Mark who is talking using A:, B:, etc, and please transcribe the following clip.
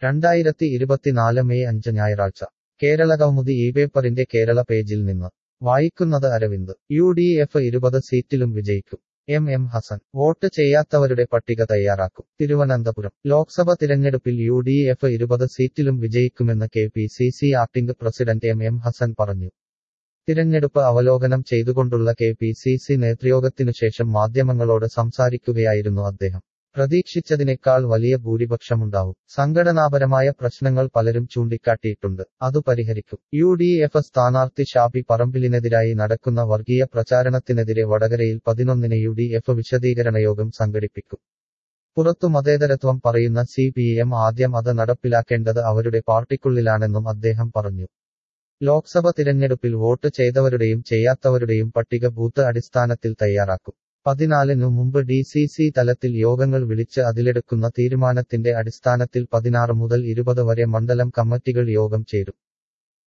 A: രണ്ടായിരത്തി ഇരുപത്തിനാല് മെയ് അഞ്ച് ഞായറാഴ്ച കേരളകൗമുദി ഈ പേപ്പറിന്റെ കേരള പേജിൽ നിന്ന് വായിക്കുന്നത് അരവിന്ദ് യു ഡി എഫ് ഇരുപത് സീറ്റിലും വിജയിക്കും എം എം ഹസൻ വോട്ട് ചെയ്യാത്തവരുടെ പട്ടിക തയ്യാറാക്കും തിരുവനന്തപുരം ലോക്സഭ തിരഞ്ഞെടുപ്പിൽ യു ഡി എഫ് ഇരുപത് സീറ്റിലും വിജയിക്കുമെന്ന് K P C C acting president M M Hasan പറഞ്ഞു തിരഞ്ഞെടുപ്പ് അവലോകനം ചെയ്തുകൊണ്ടുള്ള കെ പി സി സി നേതൃയോഗത്തിനുശേഷം മാധ്യമങ്ങളോട് സംസാരിക്കുകയായിരുന്നു അദ്ദേഹം പ്രതീക്ഷിച്ചതിനേക്കാൾ വലിയ ഭൂരിപക്ഷമുണ്ടാവും സംഘടനാപരമായ പ്രശ്നങ്ങൾ പലരും ചൂണ്ടിക്കാട്ടിയിട്ടുണ്ട് അത് പരിഹരിക്കും യു ഡി എഫ് സ്ഥാനാർത്ഥി ഷാബി പറമ്പിലിനെതിരായി നടക്കുന്ന വർഗീയ പ്രചാരണത്തിനെതിരെ വടകരയിൽ പതിനൊന്നിന് യു ഡി എഫ് വിശദീകരണ യോഗം സംഘടിപ്പിക്കും പുറത്തു മതേതരത്വം പറയുന്ന സി പി എം ആദ്യം അത് നടപ്പിലാക്കേണ്ടത് അവരുടെ പാർട്ടിക്കുള്ളിലാണെന്നും അദ്ദേഹം പറഞ്ഞു ലോക്സഭ തിരഞ്ഞെടുപ്പിൽ വോട്ട് ചെയ്തവരുടെയും ചെയ്യാത്തവരുടെയും പട്ടിക ബൂത്ത് അടിസ്ഥാനത്തിൽ തയ്യാറാക്കും പതിനാലിനു മുമ്പ് ഡി സി സി തലത്തിൽ യോഗങ്ങൾ വിളിച്ച് അതിലെടുക്കുന്ന തീരുമാനത്തിന്റെ അടിസ്ഥാനത്തിൽ പതിനാറ് മുതൽ ഇരുപത് വരെ മണ്ഡലം കമ്മിറ്റികൾ യോഗം ചേരും